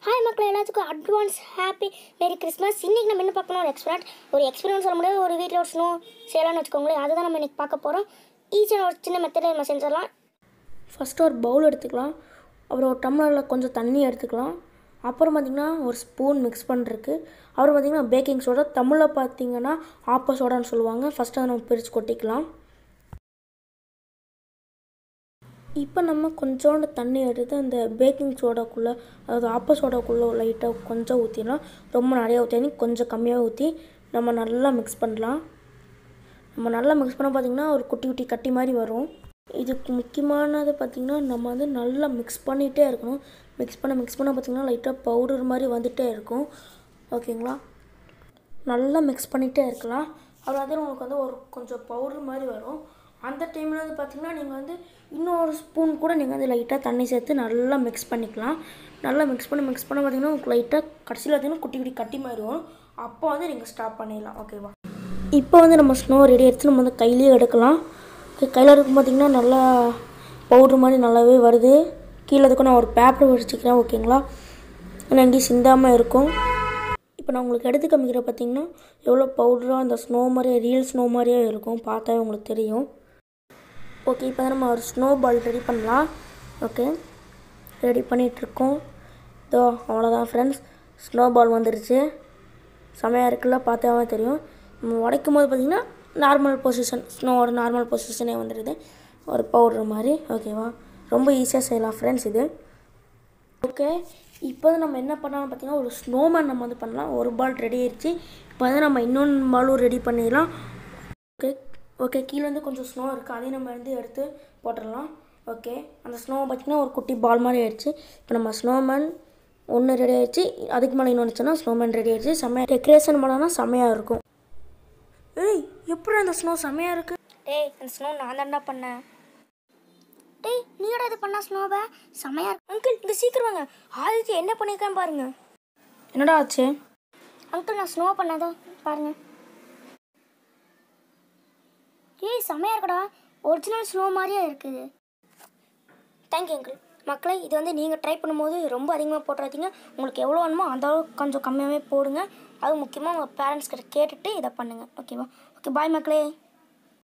hi மக்கள் எல்லாத்துக்கும் advance happy merry Christmas இன்றைக்கி நம்ம என்ன பார்க்கணும் ஒரு எக்ஸ்பீரியன்ஸ் ஒரு எக்ஸ்பீரியன்ஸ் சொல்ல முடியாது ஒரு வீட்டில் ஒரு ஸ்னோ செய்யலாம்னு வச்சுக்கோங்களேன் அதுதான் நம்ம இன்றைக்கி பார்க்க போகிறோம் ஈஸியான ஒரு சின்ன மெத்தடில் நம்ம செஞ்சிடலாம் ஃபஸ்ட்டு ஒரு பவுல் எடுத்துக்கலாம் அப்புறம் ஒரு டம்ளரில் கொஞ்சம் தண்ணி எடுத்துக்கலாம் அப்புறம் பார்த்திங்கன்னா ஒரு ஸ்பூன் மிக்ஸ் பண்ணுறதுக்கு அப்புறம் பார்த்திங்கன்னா பேக்கிங் சோடா தமிழில் பார்த்தீங்கன்னா ஆப்ப சோடான்னு சொல்லுவாங்க ஃபஸ்ட்டு அதை நம்ம பிரித்து கொட்டிக்கலாம் இப்போ நம்ம கொஞ்சோண்டு தண்ணி எடுத்து அந்த பேக்கிங் சோடாக்குள்ளே அதாவது ஆப்ப சோடாக்குள்ளே லைட்டாக கொஞ்சம் ஊற்றிடலாம் ரொம்ப நிறையா ஊற்றி கொஞ்சம் கம்மியாக ஊற்றி நம்ம நல்லா மிக்ஸ் பண்ணலாம் நம்ம நல்லா மிக்ஸ் பண்ண பார்த்திங்கன்னா ஒரு குட்டி குட்டி கட்டி மாதிரி வரும் இதுக்கு முக்கியமானது பார்த்திங்கன்னா நம்ம வந்து நல்லா மிக்ஸ் பண்ணிகிட்டே இருக்கணும் மிக்ஸ் பண்ண மிக்ஸ் பண்ண பார்த்திங்கன்னா லைட்டாக பவுடர் மாதிரி வந்துகிட்டே இருக்கும் ஓகேங்களா நல்லா மிக்ஸ் பண்ணிகிட்டே இருக்கலாம் அப்புறம் வந்து உங்களுக்கு வந்து ஒரு கொஞ்சம் பவுடர் மாதிரி வரும் அந்த டைமில் வந்து பார்த்திங்கன்னா நீங்கள் வந்து இன்னொரு ஸ்பூன் கூட நீங்கள் வந்து லைட்டாக தண்ணி சேர்த்து நல்லா மிக்ஸ் பண்ணிக்கலாம் நல்லா மிக்ஸ் பண்ணி மிக்ஸ் பண்ண பார்த்திங்கன்னா உங்களுக்கு லைட்டாக கடைசியில் பார்த்திங்கன்னா குட்டி குட்டி கட்டி மாதிரி வரும் அப்போ வந்து நீங்கள் ஸ்டாப் பண்ணிடலாம் ஓகேவா இப்போ வந்து நம்ம ஸ்னோ ரெடி எடுத்து நம்ம வந்து கையிலேயே எடுக்கலாம் கையில் எடுக்கும் பார்த்திங்கன்னா நல்லா பவுட்ரு மாதிரி நல்லாவே வருது கீழே அதுக்கு நான் ஒரு பேப்பர் வச்சுக்கிறேன் ஓகேங்களா ஏன்னா எங்கேயும் சிந்தாமல் இருக்கும் இப்போ நான் உங்களுக்கு எடுத்து காமிக்கிற பார்த்தீங்கன்னா எவ்வளோ பவுடராக அந்த ஸ்னோ மாதிரியே ரியல் ஸ்னோ மாதிரியே இருக்கும் பார்த்தாவே உங்களுக்கு தெரியும் ஓகே இப்போ தான் நம்ம ஒரு ஸ்னோ பால் ரெடி பண்ணலாம் ஓகே ரெடி பண்ணிகிட்ருக்கோம் இதோ அவ்வளோதான் ஃப்ரெண்ட்ஸ் ஸ்னோ பால் வந்துருச்சு செமையாக இருக்குல்ல பார்த்தாவே தெரியும் நம்ம உடைக்கும் போது பார்த்திங்கன்னா நார்மல் பொசிஷன் ஸ்னோவோட நார்மல் பொசிஷனே வந்துடுது ஒரு பவுடர் மாதிரி ஓகேவா ரொம்ப ஈஸியாக செய்யலாம் ஃப்ரெண்ட்ஸ் இது ஓகே இப்போ வந்து நம்ம என்ன பண்ணலாம் பார்த்தீங்கன்னா ஒரு ஸ்னோமேன் நம்ம வந்து பண்ணலாம் ஒரு பால் ரெடி ஆயிடுச்சு இப்போ வந்து நம்ம இன்னொன்று பாலும் ரெடி பண்ணிடலாம் ஓகே ஓகே கீழே வந்து கொஞ்சம் ஸ்னோ இருக்குது அதையும் நம்ம வந்து எடுத்து போட்டுடலாம் ஓகே அந்த ஸ்னோ பார்த்திங்கன்னா ஒரு குட்டி பால் மாதிரி ஆயிடுச்சு இப்போ நம்ம ஸ்னோமேன் ஒன்று ரெடி ஆயிடுச்சு அதுக்கு மேலே இன்னொன்று வச்சோன்னா ஸ்னோமேன் ரெடி ஆயிடுச்சு செம்மையாக டெக்கரேஷன் பண்ணோன்னா செம்மையாக இருக்கும் ஏய் எப்படி அந்த ஸ்னோ செம்மையாக இருக்குது டேய் அந்த ஸ்னோ நான் தான்டா பண்ணேன் டேய் நீயோட இது பண்ணா ஸ்னோவை செமையா இருக்கு அங்கிள் இங்கே சீக்கிரம் வாங்க ஆதித்யா என்ன பண்ணியிருக்கான்னு பாருங்க என்னடா ஆச்சு அங்கிள் நான் ஸ்னோ பண்ணாதோ பாருங்க ஏய் செமையா இருக்குடா ஒரிஜினல் ஸ்னோ மாதிரியே இருக்குது தேங்க்யூ அங்கிள் மக்களே இது வந்து நீங்கள் ட்ரை பண்ணும்போது ரொம்ப அதிகமாக போட்டுறாதீங்க உங்களுக்கு எவ்வளோ வேணுமோ அந்த அளவுக்கு கொஞ்சம் கம்மியாகவே போடுங்க அது முக்கியமாக உங்கள் பேரண்ட்ஸ் கிட்ட கேட்டுட்டு இதை பண்ணுங்கள் ஓகேவா ஓகே பாய் மக்களே